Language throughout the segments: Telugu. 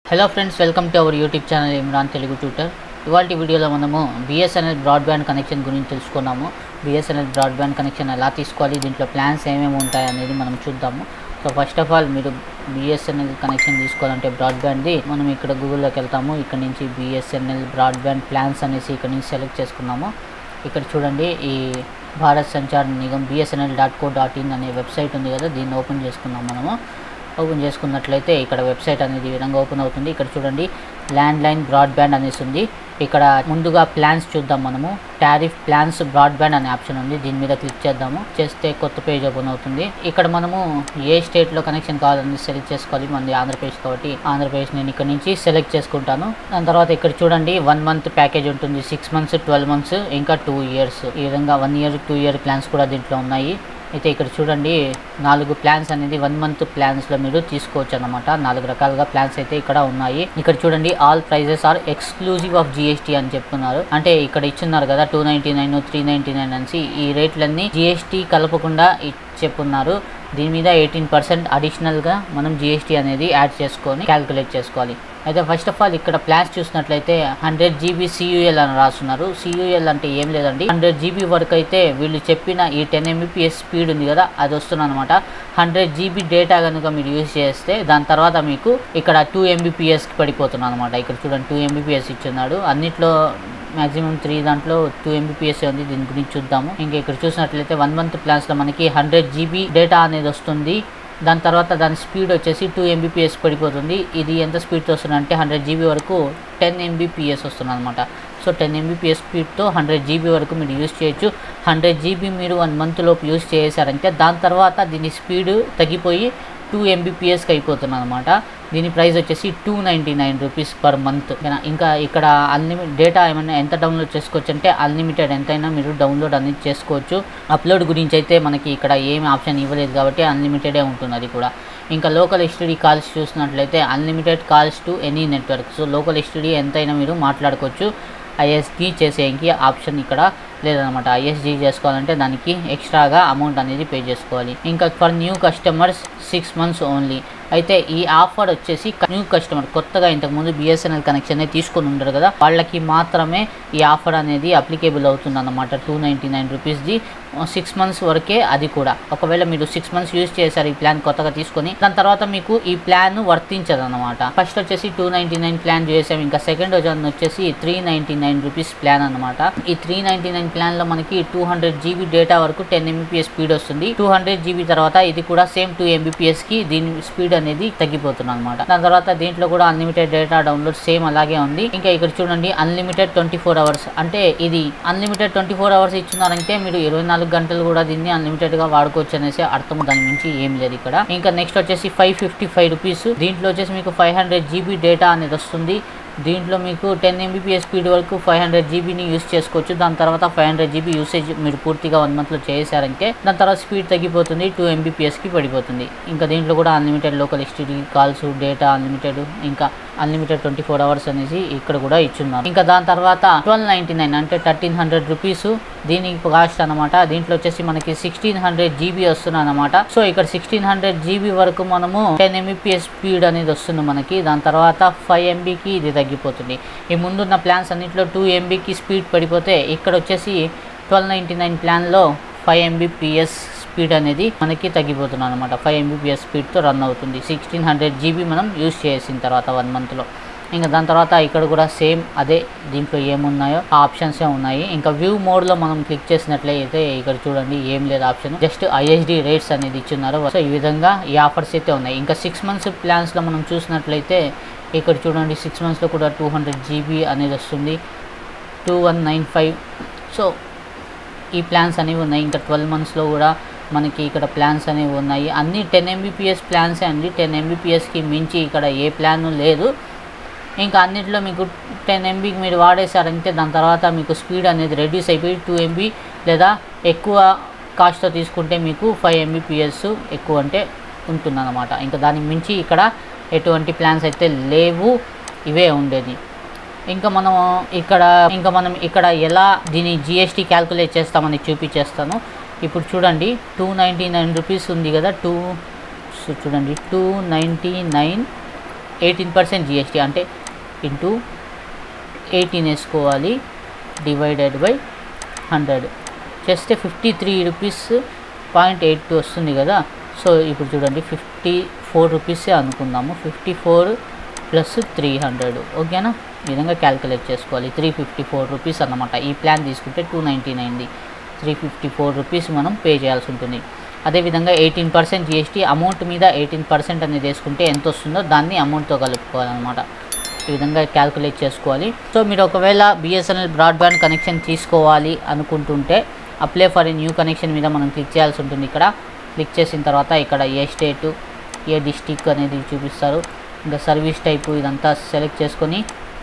Hello friends welcome to our YouTube channel Imran Telugu tutor ఇవాళ వీడియోలో మనము బిఎస్ఎన్ఎల్ బ్రాడ్బ్యాండ్ కనెక్షన్ గురించి తెలుసుకున్నాము బిఎస్ఎన్ఎల్ బ్రాడ్బ్యాండ్ కనెక్షన్ ఎలా తీసుకోవాలి దీంట్లో ప్లాన్స్ ఏమేమి ఉంటాయి అనేది మనం చూద్దాము సో ఫస్ట్ ఆఫ్ ఆల్ మీరు బిఎస్ఎన్ఎల్ కనెక్షన్ తీసుకోవాలంటే బ్రాడ్బ్యాండ్ది మనం ఇక్కడ గూగుల్లోకి వెళ్తాము ఇక్కడ నుంచి బిఎస్ఎన్ఎల్ బ్రాడ్బ్యాండ్ ప్లాన్స్ అనేసి ఇక్కడ నుంచి సెలెక్ట్ చేసుకున్నాము ఇక్కడ చూడండి ఈ Bharat Sanchar Nigam BSNL dot co dot in అనే వెబ్సైట్ ఉంది కదా దీన్ని ఓపెన్ చేసుకున్నాం మనము ఓపెన్ చేసుకున్నట్లయితే ఇక్కడ వెబ్సైట్ అనేది ఈ విధంగా ఓపెన్ అవుతుంది ఇక్కడ చూడండి ల్యాండ్ లైన్ బ్రాడ్బ్యాండ్ అనేసి ఉంది ఇక్కడ ముందుగా ప్లాన్స్ చూద్దాం మనము టారిఫ్ ప్లాన్స్ బ్రాడ్బ్యాండ్ అనే ఆప్షన్ ఉంది దీని మీద క్లిక్ చేద్దాము చేస్తే కొత్త పేజ్ ఓపెన్ అవుతుంది ఇక్కడ మనము ఏ స్టేట్లో కనెక్షన్ కావాలని సెలెక్ట్ చేసుకోవాలి మనది ఆంధ్రప్రదేశ్ కాబట్టి ఆంధ్రప్రదేశ్ నేను ఇక్కడ నుంచి సెలెక్ట్ చేసుకుంటాను దాని తర్వాత ఇక్కడ చూడండి వన్ మంత్ ప్యాకేజ్ ఉంటుంది సిక్స్ మంత్స్ ట్వెల్వ్ మంత్స్ ఇంకా టూ ఇయర్స్ ఈ విధంగా one year two year plans కూడా దీంట్లో ఉన్నాయి అయితే ఇక్కడ చూడండి నాలుగు ప్లాన్స్ అనేది వన్ మంత్ ప్లాన్స్లో మీరు తీసుకోవచ్చు అనమాట నాలుగు రకాలుగా ప్లాన్స్ అయితే ఇక్కడ ఉన్నాయి ఇక్కడ చూడండి all prices are exclusive of GST అని చెప్తున్నారు అంటే ఇక్కడ ఇచ్చున్నారు కదా two ninety nine three ninety nine అనేసి ఈ రేట్లన్నీ జిఎస్టీ కలపకుండా చెప్పున్నారు దీని మీద ఎయిటీన్ పర్సెంట్ అడిషనల్గా మనం జిఎస్టీ అనేది యాడ్ చేసుకొని క్యాలిక్యులేట్ చేసుకోవాలి అయితే ఫస్ట్ ఆఫ్ ఆల్ ఇక్కడ ప్లాన్స్ చూసినట్లయితే హండ్రెడ్ జీబీ సియుఎల్ అని రాస్తున్నారు సియుఎల్ అంటే ఏం లేదండి హండ్రెడ్ జీబీ వరకు అయితే వీళ్ళు చెప్పిన ఈ టెన్ ఎంబీపీఎస్ స్పీడ్ ఉంది కదా అది వస్తుంది అనమాట హండ్రెడ్ జీబీ డేటా కనుక మీరు యూజ్ చేస్తే దాని తర్వాత మీకు ఇక్కడ టూ ఎంబీపీఎస్కి పడిపోతున్నాను అనమాట ఇక్కడ చూడండి టూ ఎంబీపీఎస్ ఇచ్చున్నాడు అన్నిట్లో మాక్సిమం త్రీ దాంట్లో టూ ఎంబీపీఎస్ ఉంది దీని గురించి చూద్దాము ఇంకా ఇక్కడ చూసినట్లయితే వన్ మంత్ ప్లాన్స్లో మనకి హండ్రెడ్ జీబీ డేటా అనేది వస్తుంది దాని తర్వాత దాని స్పీడ్ వచ్చేసి టూ ఎంబీపీఎస్ పడిపోతుంది ఇది ఎంత స్పీడ్తో వస్తుంది అంటే హండ్రెడ్ జీబీ వరకు టెన్ ఎంబీపీఎస్ వస్తుంది అనమాట సో టెన్ ఎంబీపీఎస్ స్పీడ్తో హండ్రెడ్ జీబీ వరకు మీరు యూస్ చేయొచ్చు హండ్రెడ్ జీబీ మీరు వన్ మంత్ లోపు యూస్ చేశారంటే దాని తర్వాత దీని స్పీడ్ తగ్గిపోయి టూ ఎంబీపీఎస్కి అయిపోతుంది అనమాట దీని ప్రైస్ వచ్చేసి two ninety nine rupees per month ఇంకా ఇక్కడ అన్లిమిట్ డేటా ఏమైనా ఎంత డౌన్లోడ్ చేసుకోవచ్చు అంటే అన్లిమిటెడ్ ఎంతైనా మీరు డౌన్లోడ్ అనేది చేసుకోవచ్చు అప్లోడ్ గురించి అయితే మనకి ఇక్కడ ఏమి ఆప్షన్ ఇవ్వలేదు కాబట్టి అన్లిమిటెడే ఉంటుంది అది కూడా ఇంకా లోకల్ ఎస్టీడీ కాల్స్ చూసినట్లయితే unlimited calls to any network so local STD ఎంతైనా మీరు మాట్లాడుకోవచ్చు ఐఎస్డి చేసేకి ఆప్షన్ ఇక్కడ లేదనమాట ఐఎస్డి చేసుకోవాలంటే దానికి ఎక్స్ట్రాగా అమౌంట్ అనేది పే చేసుకోవాలి ఇంకా for new customers six months only అయితే ఈ ఆఫర్ వచ్చేసి న్యూ కస్టమర్ కొత్తగా ఇంతకుముందు బిఎస్ఎన్ఎల్ కనెక్షన్ తీసుకొని ఉండరు కదా వాళ్ళకి మాత్రమే ఈ ఆఫర్ అనేది అప్లికేబుల్ అవుతుంది అన్నమాట టూ నైంటీ నైన్ రూపీస్ది సిక్స్ మంత్స్ వరకే అది కూడా ఒకవేళ మీరు సిక్స్ మంత్స్ యూజ్ చేశారు ఈ ప్లాన్ కొత్తగా తీసుకొని దాని తర్వాత మీకు ఈ ప్లాన్ వర్తించదు అనమాట ఫస్ట్ వచ్చేసి టూ నైంటీ నైన్ ప్లాన్ చేసాం ఇంకా సెకండ్ వచ్చేసి three ninety nine rupees plan అనమాట ఈ త్రీ నైంటీ నైన్ ప్లాన్ లో మనకి టూ హండ్రెడ్ జీబీ డేటా వరకు టెన్ ఎంబీపీఎస్ స్పీడ్ వస్తుంది టూ హండ్రెడ్ జీబీ తర్వాత ఇది కూడా సేమ్ టూ ఎంబీపీఎస్ కి దీని స్పీడ్ అనేది తగ్గిపోతుంది అనమాట దాని తర్వాత దీంట్లో కూడా అన్లిమిటెడ్ డేటా డౌన్లోడ్ సేమ్ అలాగే ఉంది ఇంకా ఇక్కడ చూడండి అన్లిమిటెడ్ ట్వంటీ ఫోర్ అవర్స్ అంటే ఇది అన్లిమిటెడ్ ట్వంటీ ఫోర్ అవర్స్ ఇచ్చినారంటే మీరు ఇరవై నాలుగు గంటలు కూడా దీన్ని అన్లిమిటెడ్ గా వాడుకోవచ్చు అనేసి అర్థం దాని మించి ఏం లేదు ఇక్కడ ఇంకా నెక్స్ట్ వచ్చేసి ఫైవ్ ఫిఫ్టీ ఫైవ్ రూపీస్ దీంట్లో వచ్చేసి మీకు ఫైవ్ హండ్రెడ్ జీబీ డేటా అనేది వస్తుంది దీంట్లో మీకు టెన్ ఎంబీపీఎస్ స్పీడ్ వరకు ఫైవ్ హండ్రెడ్ జీబీని యూస్ చేసుకోవచ్చు దాని తర్వాత ఫైవ్ హండ్రెడ్ జీబీ యూసేజ్ మీరు పూర్తిగా వన్ మంత్లో చేశారంటే దాని తర్వాత స్పీడ్ తగ్గిపోతుంది టూ ఎంబీపీఎస్కి పడిపోతుంది ఇంకా దీంట్లో కూడా unlimited local STD calls data unlimited ఇంకా అన్లిమిటెడ్ ట్వంటీ ఫోర్ అవర్స్ అనేసి ఇక్కడ కూడా ఇచ్చున్నారు ఇంకా దాని తర్వాత ట్వెల్వ్ నైంటీ నైన్ అంటే థర్టీన్ హండ్రెడ్ రూపీస్ దీని కాస్ట్ అనమాట దీంట్లో వచ్చేసి మనకి సిక్స్టీన్ హండ్రెడ్ జీబీ వస్తుంది అనమాట సో ఇక్కడ సిక్స్టీన్ హండ్రెడ్ జీబీ వరకు మనము టెన్ ఎంబీపీఎస్ స్పీడ్ అనేది వస్తుంది మనకి దాని తర్వాత ఫైవ్ ఎంబీకి ఇది తగ్గిపోతుంది ఈ ముందున్న ప్లాన్స్ అన్నింటిలో టూ ఎంబీకి స్పీడ్ పడిపోతే ఇక్కడ వచ్చేసి ట్వెల్వ్ నైంటీ నైన్ ప్లాన్లో ఫైవ్ ఎంబీపీఎస్ స్పీడ్ అనేది మనకి తగ్గిపోతుంది అనమాట ఫైవ్ ఎంబీపీఎస్ స్పీడ్తో రన్ అవుతుంది సిక్స్టీన్ హండ్రెడ్ జీబీ మనం యూస్ చేసిన తర్వాత వన్ మంత్లో ఇంకా దాని తర్వాత ఇక్కడ కూడా సేమ్ అదే దీంట్లో ఏమున్నాయో ఆ ఆప్షన్సే ఉన్నాయి ఇంకా వ్యూ మోడ్లో మనం క్లిక్ చేసినట్లయితే ఇక్కడ చూడండి ఏం లేదు ఆప్షన్ జస్ట్ ఐఎస్డి రేట్స్ అనేది ఇచ్చున్నారు సో ఈ విధంగా ఈ ఆఫర్స్ అయితే ఉన్నాయి ఇంకా సిక్స్ మంత్స్ ప్లాన్స్లో మనం చూసినట్లయితే ఇక్కడ చూడండి సిక్స్ మంత్స్లో కూడా టూ హండ్రెడ్ జీబీ అనేది వస్తుంది two one nine five so ఈ ప్లాన్స్ అనేవి ఉన్నాయి ఇంకా ట్వెల్వ్ మంత్స్లో కూడా మనకి ఇక్కడ ప్లాన్స్ అనేవి ఉన్నాయి అన్ని టెన్ ఎంబీపీఎస్ ప్లాన్సే అండి టెన్ ఎంబీపీఎస్కి మించి ఇక్కడ ఏ ప్లాన్ లేదు ఇంకా అన్నింటిలో మీకు టెన్ ఎంబీకి మీరు వాడేశారంటే దాని తర్వాత మీకు స్పీడ్ అనేది రెడ్యూస్ అయిపోయి టూ ఎంబీ లేదా ఎక్కువ కాస్ట్తో తీసుకుంటే మీకు ఫైవ్ ఎంబీపీఎస్ ఎక్కువ అంటే ఉంటుందన్నమాట ఇంకా దానికి మించి ఇక్కడ ఎటువంటి ప్లాన్స్ అయితే లేవు ఇవే ఉండేది ఇంకా మనం ఇక్కడ ఇంకా మనం ఇక్కడ ఎలా దీని జిఎస్టీ క్యాల్కులేట్ చేస్తామని చూపించేస్తాను ఇప్పుడు చూడండి టూ నైంటీ నైన్ రూపీస్ ఉంది కదా టూ సో చూడండి two ninety nine eighteen percent GST అంటే ఇంటూ ఎయిటీన్ వేసుకోవాలి డివైడెడ్ బై హండ్రెడ్ చేస్తే fifty three rupees point eight two వస్తుంది కదా సో ఇప్పుడు చూడండి ఫిఫ్టీ ఫోర్ రూపీసే అనుకుందాము fifty four plus three hundred ఓకేనా ఈ విధంగా క్యాలిక్యులేట్ చేసుకోవాలి త్రీ ఫిఫ్టీ ఫోర్ రూపీస్ అన్నమాట ఈ ప్లాన్ తీసుకుంటే టూ నైంటీ నైన్ది త్రీ ఫిఫ్టీ ఫోర్ రూపీస్ మనం పే చేయాల్సి ఉంటుంది అదేవిధంగా ఎయిటీన్ పర్సెంట్ జిఎస్టీ అమౌంట్ మీద ఎయిటీన్ పర్సెంట్ అనేది వేసుకుంటే ఎంత వస్తుందో దాన్ని అమౌంట్తో కలుపుకోవాలన్నమాట ఈ విధంగా క్యాల్కులేట్ చేసుకోవాలి సో మీరు ఒకవేళ బిఎస్ఎన్ఎల్ బ్రాడ్బ్యాండ్ కనెక్షన్ తీసుకోవాలి అనుకుంటుంటే apply for a new connection మీద మనం క్లిక్ చేయాల్సి ఉంటుంది ఇక్కడ క్లిక్ చేసిన తర్వాత ఇక్కడ ఏ స్టేటు ఏ డిస్టిక్ అనేది చూపిస్తారు ఇంకా సర్వీస్ టైపు ఇదంతా సెలెక్ట్ చేసుకొని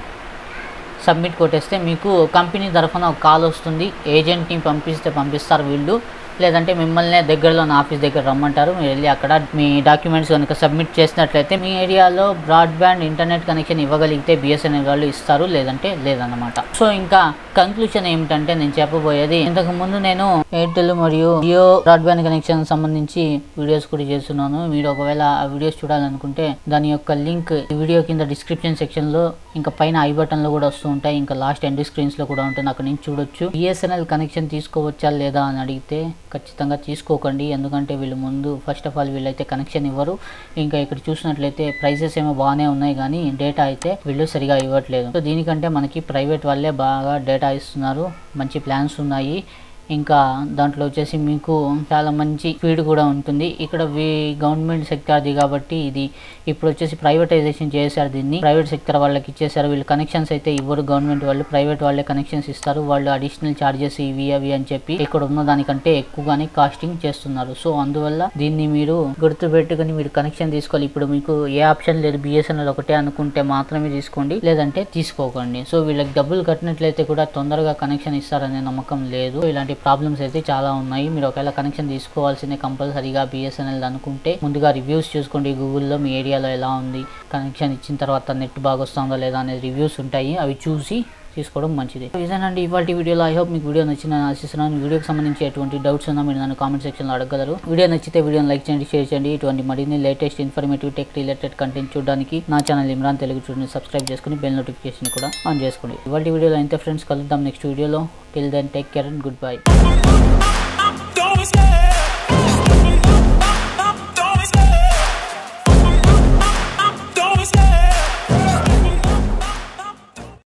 సబ్మిట్ కొట్టేస్తే మీకు కంపెనీ తరఫున ఒక కాల్ వస్తుంది ఏజెంట్ని పంపిస్తే పంపిస్తారు వీళ్ళు లేదంటే మిమ్మల్ని దగ్గరలో నా ఆఫీస్ దగ్గర రమ్మంటారు మీరు వెళ్ళి అక్కడ మీ డాక్యుమెంట్స్ కనుక సబ్మిట్ చేసినట్లయితే మీ ఏరియాలో బ్రాడ్బ్యాండ్ ఇంటర్నెట్ కనెక్షన్ ఇవ్వగలిగితే బిఎస్ఎన్ఎల్ వాళ్ళు ఇస్తారు లేదంటే లేదన్నమాట సో ఇంకా కంక్లూషన్ ఏమిటంటే నేను చెప్పబోయేది ఇంతకు ముందు నేను ఎయిర్టెల్ మరియు జియో బ్రాడ్బ్యాండ్ కనెక్షన్ సంబంధించి వీడియోస్ కూడా చేస్తున్నాను మీరు ఒకవేళ ఆ వీడియోస్ చూడాలనుకుంటే దాని యొక్క లింక్ ఈ వీడియో కింద డిస్క్రిప్షన్ సెక్షన్ లో ఇంకా పైన ఐ బటన్ లో కూడా వస్తూ ఉంటాయి ఇంకా లాస్ట్ ఎండ్ స్క్రీన్స్ లో కూడా ఉంటుంది అక్కడ నుంచి చూడొచ్చు బిఎస్ఎన్ఎల్ కనెక్షన్ తీసుకోవచ్చా లేదా అని అడిగితే ఖచ్చితంగా తీసుకోకండి ఎందుకంటే వీళ్ళు ముందు ఫస్ట్ ఆఫ్ ఆల్ వీళ్ళైతే కనెక్షన్ ఇవ్వరు ఇంకా ఇక్కడ చూసినట్లయితే ప్రైసెస్ ఏమో బాగానే ఉన్నాయి కానీ డేటా అయితే వీళ్ళు సరిగా ఇవ్వట్లేదు సో దీనికంటే మనకి ప్రైవేట్ వాళ్ళే బాగా డేటా ఇస్తున్నారు మంచి ప్లాన్స్ ఉన్నాయి ఇంకా దాంట్లో వచ్చేసి మీకు చాలా మంచి స్పీడ్ కూడా ఉంటుంది ఇక్కడ వి గవర్నమెంట్ సెక్టార్ది కాబట్టి ఇది ఇప్పుడు వచ్చేసి ప్రైవేటైజేషన్ చేశారు దీన్ని ప్రైవేట్ సెక్టర్ వాళ్ళకి ఇచ్చేసారు వీళ్ళు కనెక్షన్స్ అయితే ఇవ్వరు గవర్నమెంట్ వాళ్ళు ప్రైవేట్ వాళ్ళే కనెక్షన్స్ ఇస్తారు వాళ్ళు అడిషనల్ చార్జెస్ ఇవి అవి అని చెప్పి ఇక్కడ ఉన్న దానికంటే ఎక్కువగానే కాస్టింగ్ చేస్తున్నారు సో అందువల్ల దీన్ని మీరు గుర్తు పెట్టుకుని మీరు కనెక్షన్ తీసుకోవాలి ఇప్పుడు మీకు ఏ ఆప్షన్ లేదు బిఎస్ఎన్ఎల్ ఒకటే అనుకుంటే మాత్రమే తీసుకోండి లేదంటే తీసుకోకండి సో వీళ్ళకి డబ్బులు కట్టినట్లయితే కూడా తొందరగా కనెక్షన్ ఇస్తారనే నమ్మకం లేదు ఇలాంటి ప్రాబ్లమ్స్ అయితే చాలా ఉన్నాయి మీరు ఒకవేళ కనెక్షన్ తీసుకోవాల్సిందే కంపల్సరీగా బిఎస్ఎన్ఎల్ అనుకుంటే ముందుగా రివ్యూస్ చూసుకోండి గూగుల్లో మీ ఏరియాలో ఎలా ఉంది కనెక్షన్ ఇచ్చిన తర్వాత నెట్ బాగా వస్తుందా లేదా అనేది రివ్యూస్ ఉంటాయి అవి చూసి తీసుకోవడం మంచిది ఇదేనండి ఇవాళ వీడియోలో ఐ హోప్ మీకు వీడియో నచ్చిందని ఆశిస్తున్నాను వీడియోకి సంబంధించి ఎటువంటి డౌట్స్ ఉన్నా మీరు నన్ను కామెంట్ సెక్షన్లో అడగలరు వీడియో నచ్చితే వీడియోని లైక్ చేయండి షేర్ చేయండి ఇటువంటి మరిన్ని latest informative tech related content చూడడానికి నా ఛానల్ ఇమ్రాన్ తెలుగు చూడండి సబ్స్క్రైబ్ చేసుకుని బెల్ నోటిఫికేషన్ కూడా ఆన్ చేసుకోండి ఇవాళ వీడియోలో ఎంత ఫ్రెండ్స్ కలుద్దాం నెక్స్ట్ వీడియోలో till then take care and goodbye Don't stay.